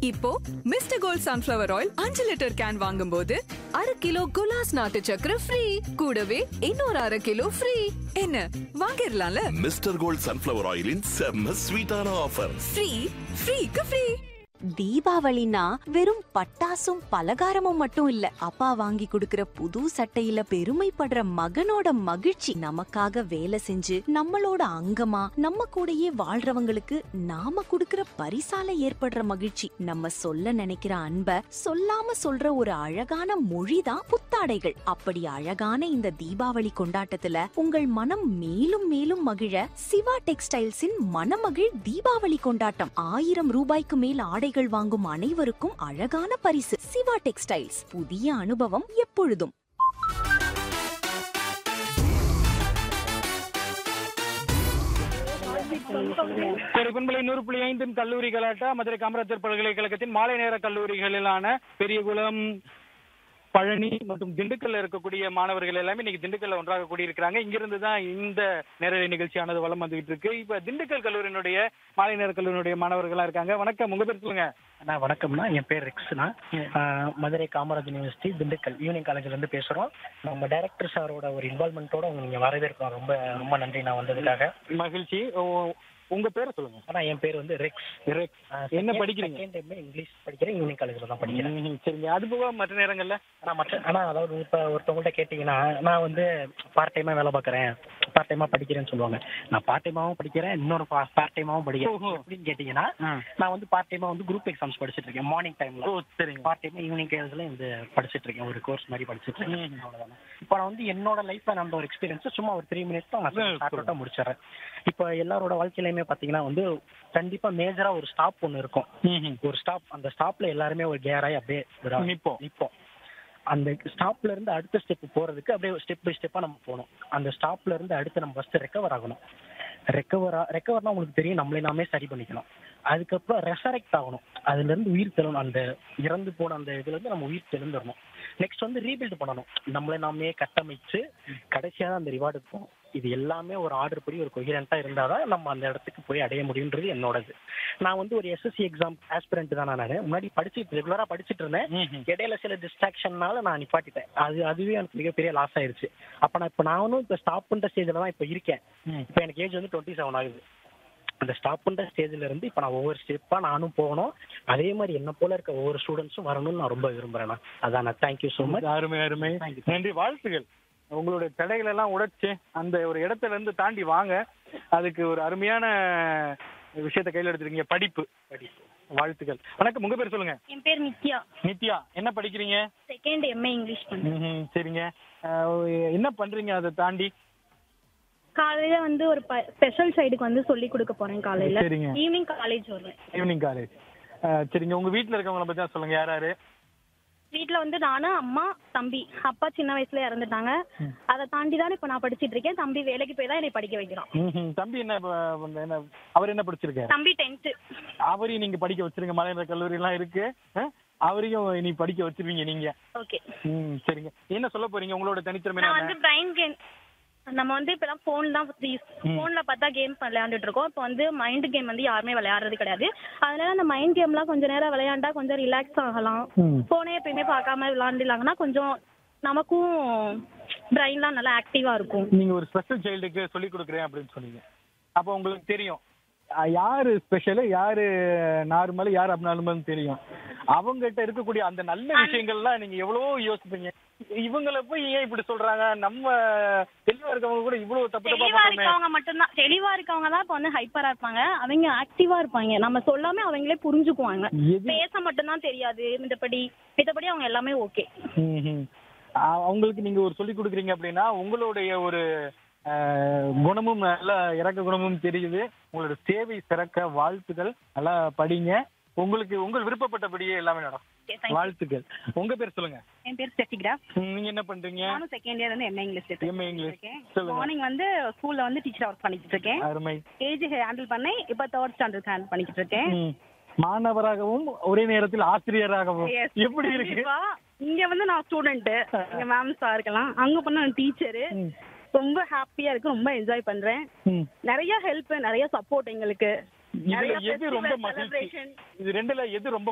இப்போ mister gold sunflower oil அஞ்சு litre can வாங்கும்போது அரை கிலோ குலாஸ் நாட்டு சக்கரை ஃப்ரீ கூடவே இன்னொரு அரை கிலோ ஃப்ரீ என்ன வாங்கிடலாம்ல மிஸ்டர் கோல்ட் சன்ஃப்ளவர் ஆயிலின் செம்ம ஸ்வீட்டான ஆஃபர் ஃப்ரீ ஃப்ரீக்கு ஃப்ரீ தீபாவளினா வெறும் பட்டாசும் பலகாரமும் மட்டும் இல்ல அப்பா வாங்கி கொடுக்கிற புது சட்டையில பெருமைப்படுற மகனோட மகிழ்ச்சி நமக்காக வேலை செஞ்சு நம்மளோட அங்கமா நம்ம கூடயே வாழ்றவங்களுக்கு நாம கொடுக்கிற பரிசால ஏற்படுற மகிழ்ச்சி நம்ம சொல்ல நினைக்கிற அன்ப சொல்லாம சொல்ற ஒரு அழகான மொழிதான் புத்தாடைகள் அப்படி அழகான இந்த தீபாவளி கொண்டாட்டத்துல உங்கள் மனம் மேலும் மேலும் மகிழ சிவா டெக்ஸ்டைல்ஸின் மனமகிழ் தீபாவளி கொண்டாட்டம் ஆயிரம் ரூபாய்க்கு மேல் ஆடைகள் வாங்கும் அனைவருக்கும் அழகான பரிசு சிவா டெக்ஸ்டைல்ஸ் புதிய அனுபவம் எப்பொழுதும் சரி பண்பலை நூறு புள்ளி ஐந்தின் கல்லூரி கலாட்டா மதுரை காமராஜர் பல்கலைக்கழகத்தின் மாலை நேர கல்லூரிகளிலான பெரியகுளம் பழனி மற்றும் திண்டுக்கல்ல இருக்கக்கூடிய மாணவர்கள் எல்லாமே இன்னைக்கு திண்டுக்கல்ல ஒன்றாக கூடியிருக்கிறாங்க இங்கிருந்து தான் இந்த நேரடி நிகழ்ச்சியானது வலம் வந்துகிட்டு இருக்கு இப்ப திண்டுக்கல் கல்லூரியினுடைய மாலை நேர கல்லூரியினுடைய மாணவர்களா இருக்காங்க வணக்கம் உங்க பேர் சொல்லுங்க அண்ணா வணக்கம்ண்ணா என் பேர் ரெக்ஸ்ண்ணா ஆஹ் மதுரை காமராஜ் யூனிவர்சிட்டி திண்டுக்கல் ஈவினிங் காலேஜ்ல இருந்து பேசுறோம் நம்ம டைரக்டர் சாரோட ஒரு இன்வால்மெண்ட்டோட உங்க நீங்க வரவேற்கிறோம் ரொம்ப ரொம்ப நன்றி நான் வந்ததுக்காக மகிழ்ச்சி ஓ- உங்க பேரை சொல்லுங்க ஆனா என் பேர் வந்து ரெக்ஸ் ரெக்ஸ். என்ன படிக்கிறீங்க செகண்ட் டைம் இங்கிலீஷ் படிக்கிறேன் ஈவினிங் காலேஜ்ல தான் படிக்கிறேன் ம், சரிங்க அது போக மற்ற நேரங்கள்ல ஆனா மற்ற ஆனா அதாவது இப்ப ஒருத்தவங்கள்ட்ட கேட்டீங்கன்னா நான் வந்து பார்ட் டைமா வேலை பார்க்கறேன் பார்ட் டைமா படிக்கிறேன்னு சொல்லுவாங்க நான் பார்ட் டைமாவும் படிக்கிறேன் இன்னொரு பார்ட் டைமாவும் படிக்கிறேன் ஓஹோ. அப்படின்னு கேட்டீங்கன்னா நான் வந்து பார்ட் டைமா வந்து குரூப் எக்ஸாம்ஸ் படிச்சிட்டு இருக்கேன் மார்னிங் டைம்ல ஓ சரிங்க பார்ட் டைம் ஈவினிங் கேர்ஸ்ல இந்த படிச்சிட்டு இருக்கேன் ஒரு கோர்ஸ் மாதிரி படிச்சிட்டு இருக்கேன் ம். அவ்வளவுதான் இப்போ நான் வந்து என்னோட லைஃப்ல நடந்த ஒரு எக்ஸ்பீரியன்ஸ் சும்மா ஒரு த்ரீ மினிட்ஸ் தான் ம், நான் ஷார்ட் அவுட்டா முடிச்சிடறேன் இப்போ எல்லாரோட வாழ்க்கையிலுமே பாத்தீங்கன்னா வந்து கண்டிப்பா மேஜரா ஒரு ஸ்டாப் ஒன்னு இருக்கும் ம்ஹும். ஒரு ஸ்டாப் அந்த ஸ்டாப்ல எல்லாருமே ஒரு கேராய் அப்படியே ஒரு நிப்போம். நிப்போம் அந்த ஸ்டாப்ல இருந்து அடுத்த ஸ்டெப் போறதுக்கு அப்படியே ஸ்டெப் பை ஸ்டெப்பா நம்ம போகணும் அந்த ஸ்டாப்ல இருந்து அடுத்து நம்ம ஃபர்ஸ்ட் ரெக்கவர் ஆகணும் ரெக்கவர் ரெக்கவர்னா உங்களுக்கு தெரியும் நம்மளே நாமே சரி பண்ணிக்கணும் அதுக்கப்புறம் ரெசரெக்ட் ஆகணும் அதுல இருந்து உயிர் தெழணும் அந்த இறந்து போன அந்த இதுல இருந்து நம்ம உயிர் தெழுந்துடணும் நெக்ஸ்ட் வந்து ரீபில்ட் பண்ணணும் நம்மளை நாமே கட்டமைச்சு கடைசியா தான் அந்த ரிவார்டு இருக்கும் இது எல்லாமே ஒரு ஆர்டர் படி ஒரு கொஹிரண்டா இருந்தாதான் நம்ம அந்த இடத்துக்கு போய் அடைய முடியுன்றது என்னோடது நான் வந்து ஒரு எஸ்எஸ்சி எக்ஸாம் ஆஸ்பிரண்ட் தான் நான் முன்னாடி படிச்சுட்டு ரெகுலரா படிச்சுட்டு இருந்தேன் ம்ஹும். இடையில சில டிஸ்ட்ராக்ஷன்னால நான் நிப்பாட்டிட்டேன் அது அதுவே எனக்கு மிகப்பெரிய லாஸ் ஆயிருச்சு அப்ப நான் இப்ப நானும் இப்ப ஸ்டாப் பண்ற ஸ்டேஜ்ல தான் இப்ப இருக்கேன் ம். இப்ப எனக்கு ஏஜ் வந்து டுவெண்ட்டி செவன் ஆகுது அந்த ஸ்டாப் பண்ற ஸ்டேஜ்ல இருந்து இப்ப நான் ஒவ்வொரு ஸ்டெப்பா நானும் போகணும் அதே மாதிரி என்ன போல இருக்க ஒவ்வொரு ஸ்டூடெண்ட்ஸும் வரணும்னு நான் ரொம்ப விரும்புறேன் அதான் தேங்க்யூ ஸோ மச் அருமை அருமை Thank you. நன்றி வாழ்த்துகள் உங்களுடைய தடைகள் எல்லாம் உடைச்சு அந்த ஒரு இடத்துல இருந்து தாண்டி வாங்க அதுக்கு ஒரு அருமையான விஷயத்தை கையில் எடுத்துருக்கீங்க படிப்பு படிப்பு வாழ்த்துக்கள் வணக்கம் உங்க பேர் சொல்லுங்க என் பேர் நித்யா நித்யா என்ன படிக்கிறீங்க செகண்ட் எம்ஏ இங்கிலீஷ் பண்ணேன் ம்ஹும், சரிங்க அஹ், என்ன பண்றீங்க அதை தாண்டி காலையில வந்து ஒரு ஸ்பெஷல் சைடுக்கு வந்து சொல்லி கொடுக்க போறேன் காலையில சரிங்க. ஈவினிங் காலேஜ் வருவேன் ஈவினிங் காலேஜ் சரிங்க உங்க வீட்ல இருக்கவங்கள பத்தி தான் சொல்லுங்க யார் யாரு வீட்ல வந்து நானு அம்மா தம்பி அப்பா சின்ன வயசுல இறந்துட்டாங்க அதை தாண்டி தான் இப்ப நான் படிச்சிட்டு இருக்கேன் தம்பி வேலைக்கு போய் தான் என்னை படிக்க வைக்கிறான் ம்ஹும், தம்பி என்ன ப- என்ன அவர் என்ன படிச்சிருக்காரு தம்பி டென்த்து அவரையும் நீங்க படிக்க வச்சிருங்க மலையாள கல்லூரி எல்லாம் இருக்கு அஹ், அவரையும் நீ படிக்க வச்சிருவீங்க நீங்க ஓகே ம் சரிங்க என்ன சொல்ல போறீங்க உங்களோட தனித்திறமை நான் என்ன வந்து பிரைன் கேம் நம்ம வந்து இப்பதான் போன் தான் போன்ல பார்த்தா கேம் விளையாண்டுட்டு இருக்கோம் இப்போ வந்து மைண்ட் கேம் வந்து யாருமே விளையாடுறது கிடையாது அதனால அந்த மைண்ட் கேம்லாம் கொஞ்ச நேரம் விளையாண்டா கொஞ்சம் ரிலாக்ஸ் ஆகலாம் ம். போனே எப்பயுமே பார்க்காம விளையாண்டுலாங்கன்னா கொஞ்சம் நமக்கும் பிரைன்லாம் நல்லா ஆக்டிவா இருக்கும் நீங்க ஒரு ஸ்பெஷல் சைல்டுக்கு சொல்லி கொடுக்குறேன் அப்படின்னு சொன்னீங்க அப்போ உங்களுக்கு தெரியும் அஹ், யாரு ஸ்பெஷல் யாரு நார்மல் யாரு அப்நார்மல் தெரியும் அவங்ககிட்ட இருக்கக்கூடிய அந்த நல்ல விஷயங்கள்லாம் நீங்க எவ்வளவோ யோசிப்பீங்க இவங்கள போய் ஏன் இப்படி சொல்றாங்க நம்ம தெளிவா இருக்கவங்க கூட இவ்வளவு தப்பு தப்பா தெளிவா பண்றோமே இருக்கவங்க மட்டும்தான் தெளிவா இருக்கவங்க தான் இப்போ வந்து ஹைப்பரா இருப்பாங்க அவங்க ஆக்டிவா இருப்பாங்க நம்ம சொல்லாம அவங்களே புரிஞ்சுக்குவாங்க எது பேச மட்டும்தான் தெரியாது மித்தபடி மித்தபடி அவங்க எல்லாமே ஓகே ம்ஹும். அ- அவங்களுக்கு நீங்க ஒரு சொல்லி கொடுக்குறீங்க அப்படின்னா உங்களுடைய ஒரு அஹ், குணமும் நல்ல இறக்க குணமும் தெரியுது உங்களோட சேவை சிறக்க வாழ்த்துக்கள் நல்லா படிங்க உங்களுக்கு உங்கள் விருப்பப்பட்டபடியே எல்லாமே நடக்கும் வாழ்த்துக்கள் உங்க பேர் சொல்லுங்க என் பேர் ஸ்டெஃபிகிரா ம், நீங்க என்ன பண்றீங்க நானும் செகண்ட் இயர் வந்து எம்ஏ இங்கிலீஷ் MA இங்கிலீஷ். இருக்கேன் சொல்லுங்க. மார்னிங் வந்து ஸ்கூல்ல வந்து டீச்சர் ஒர்க் பண்ணிட்டு இருக்கேன் அருமை ஏஜ் ஹேண்டில் பண்ணேன் இப்போ தேர்ட் ஸ்டாண்டர்ட் ஹேண்டில் பண்ணிட்டு இருக்கேன் ம். மாணவராகவும் ஒரே நேரத்தில் ஆசிரியராகவும் Yes. எப்படி இருக்கு கண்டிப்பா. இங்க வந்து நான் ஸ்டூடெண்ட் இங்க மேம் சார் இருக்கலாம் அங்க பண்ண டீச்சரு ரொம்ப ஹாப்பியா இருக்கு ரொம்ப என்ஜாய் பண்றேன் ம். நிறைய ஹெல்ப் நிறைய சப்போர்ட் எங்களுக்கு இதுல நிறைய எது ரொம்ப festival மகிழ்ச்சி celebration. இது ரெண்டுல எது ரொம்ப